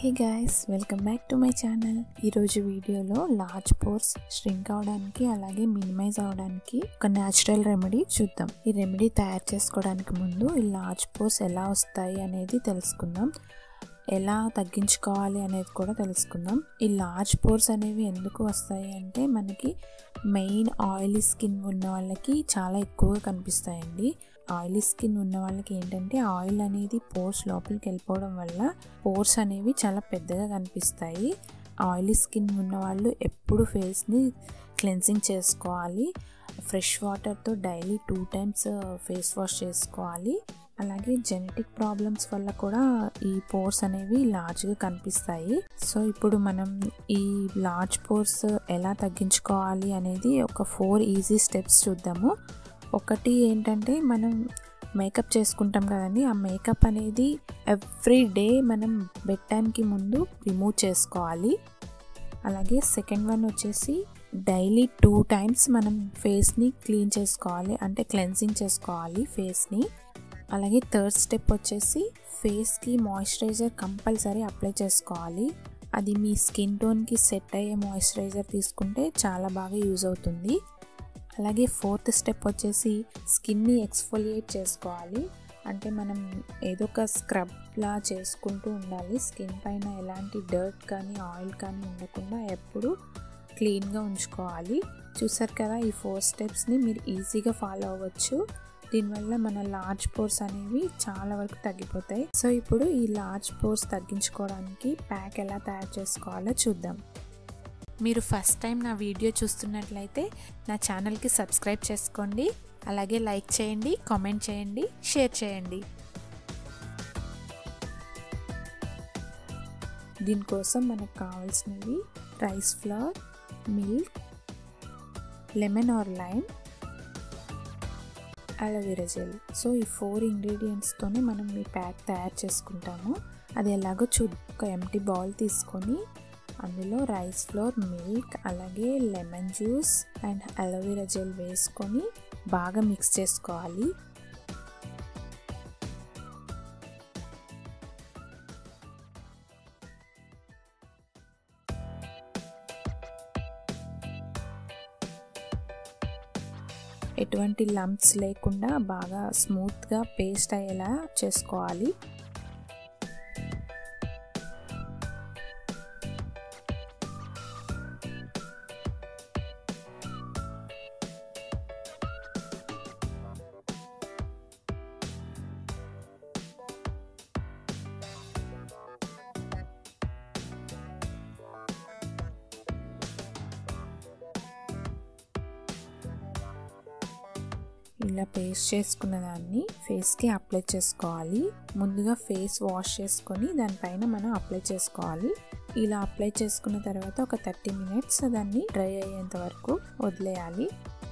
hey guys welcome back to my channel ఈరోజు వీడియోలో large pores shrink అవడానికి అలాగే మినిమైజ్ అవడానికి ఒక న్యాచురల్ రెమెడీ చూద్దాం ఈ రెమెడీ తయారు చేసుకోవడానికి ముందు ఈ లార్జ్ పోర్స్ ఎలా వస్తాయి అనేది తెలుసుకుందాం ఎలా తగ్గించుకోవాలి అనేది కూడా తెలుసుకుందాం ఈ లార్జ్ పోర్స్ అనేవి ఎందుకు వస్తాయి అంటే మనకి మెయిన్ ఆయిలీ స్కిన్ ఉన్న వాళ్ళకి చాలా ఎక్కువగా కనిపిస్తాయండి ఆయిలీ స్కిన్ ఉన్న వాళ్ళకి ఏంటంటే ఆయిల్ అనేది పోర్స్ లోపలికి వెళ్ళిపోవడం వల్ల పోర్స్ అనేవి చాలా పెద్దగా కనిపిస్తాయి ఆయిలీ స్కిన్ ఉన్న వాళ్ళు ఎప్పుడు ఫేస్ని క్లెన్సింగ్ చేసుకోవాలి ఫ్రెష్ వాటర్తో daily two times face wash చేసుకోవాలి అలాగే జెనెటిక్ ప్రాబ్లమ్స్ వల్ల కూడా ఈ పోర్స్ అనేవి లార్జ్గా కనిపిస్తాయి సో ఇప్పుడు మనం ఈ లార్జ్ పోర్స్ ఎలా తగ్గించుకోవాలి అనేది ఒక ఫోర్ ఈజీ స్టెప్స్ చూద్దాము ఒకటి ఏంటంటే మనం మేకప్ చేసుకుంటాం కదండి ఆ మేకప్ అనేది ఎవ్రీ డే మనం బెడ్ టైంకి ముందు రిమూవ్ చేసుకోవాలి అలాగే సెకండ్ వన్ వచ్చేసి డైలీ టూ టైమ్స్ మనం ఫేస్ని క్లీన్ చేసుకోవాలి అంటే క్లెన్సింగ్ చేసుకోవాలి ఫేస్ని అలాగే థర్డ్ స్టెప్ వచ్చేసి ఫేస్కి మాయిశ్చరైజర్ కంపల్సరీ అప్లై చేసుకోవాలి అది మీ స్కిన్ టోన్కి సెట్ అయ్యే మాయిశ్చరైజర్ తీసుకుంటే చాలా బాగా యూజ్ అవుతుంది అలాగే ఫోర్త్ స్టెప్ వచ్చేసి స్కిన్ని ఎక్స్ఫోలియేట్ చేసుకోవాలి అంటే మనం ఏదో ఒక స్క్రబ్లా చేసుకుంటూ ఉండాలి స్కిన్ పైన ఎలాంటి డర్ట్ కానీ ఆయిల్ కానీ ఉండకుండా ఎప్పుడు క్లీన్గా ఉంచుకోవాలి చూసారు కదా ఈ ఫోర్ స్టెప్స్ని మీరు ఈజీగా ఫాలో అవ్వచ్చు దీనివల్ల మన లార్జ్ పోర్స్ అనేవి చాలా వరకు తగ్గిపోతాయి సో ఇప్పుడు ఈ లార్జ్ పోర్స్ తగ్గించుకోవడానికి ప్యాక్ ఎలా తయారు చేసుకోవాలో చూద్దాం మీరు ఫస్ట్ టైం నా వీడియో చూస్తున్నట్లయితే నా ఛానల్కి సబ్స్క్రైబ్ చేసుకోండి అలాగే లైక్ చేయండి కామెంట్ చేయండి షేర్ చేయండి దీనికోసం మనకు కావాల్సినవి rice flour milk lemon or lime aloe vera gel so ఈ ఫోర్ ఇంగ్రీడియంట్స్తోనే మనం ఈ ప్యాక్ తయారు చేసుకుంటాము అది ఎలాగో చూ ఒక ఎంటీ బౌల్ తీసుకొని అందులో రైస్ ఫ్లోర్ మిల్క్ అలాగే lemon juice and aloe vera gel వేసుకొని బాగా మిక్స్ చేసుకోవాలి ఎటువంటి లంప్స్ లేకుండా బాగా స్మూత్గా పేస్ట్ అయ్యేలా చేసుకోవాలి ఇలా పేస్ట్ చేసుకున్న దాన్ని ఫేస్కి అప్లై చేసుకోవాలి ముందుగా ఫేస్ వాష్ చేసుకొని దానిపైన మనం అప్లై చేసుకోవాలి ఇలా అప్లై చేసుకున్న తర్వాత ఒక థర్టీ మినిట్స్ దాన్ని డ్రై అయ్యేంత వరకు వదిలేయాలి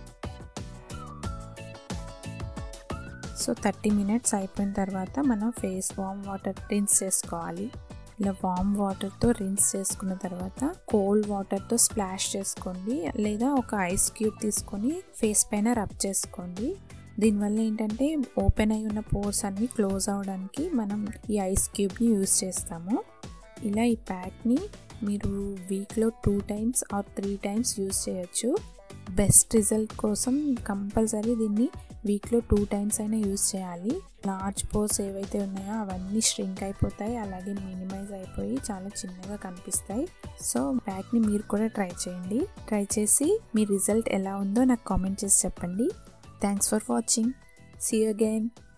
సో థర్టీ మినిట్స్ అయిపోయిన తర్వాత మనం ఫేస్ వామ్ వాటర్ రిన్స్ చేసుకోవాలి ఇలా వామ్ వాటర్తో రిన్స్ చేసుకున్న తర్వాత కోల్డ్ వాటర్తో స్ప్లాష్ చేసుకోండి లేదా ఒక ఐస్ క్యూబ్ తీసుకొని ఫేస్ పైన రబ్ చేసుకోండి దీనివల్ల ఏంటంటే ఓపెన్ అయి ఉన్న పోర్స్ అన్ని క్లోజ్ అవడానికి మనం ఈ ఐస్ క్యూబ్ని యూస్ చేస్తాము ఇలా ఈ ప్యాక్ని మీరు వీక్లో two times or three times use చేయొచ్చు బెస్ట్ రిజల్ట్ కోసం కంపల్సరీ దీన్ని వీక్లో టూ టైమ్స్ అయినా యూస్ చేయాలి లార్జ్ పోర్స్ ఏవైతే ఉన్నాయో అవన్నీ ష్రింక్ అయిపోతాయి అలాగే మినిమైజ్ అయిపోయి చాలా చిన్నగా కనిపిస్తాయి సో ప్యాక్ని మీరు కూడా ట్రై చేయండి ట్రై చేసి మీ రిజల్ట్ ఎలా ఉందో నాకు కామెంట్ చేసి చెప్పండి thanks for watching see again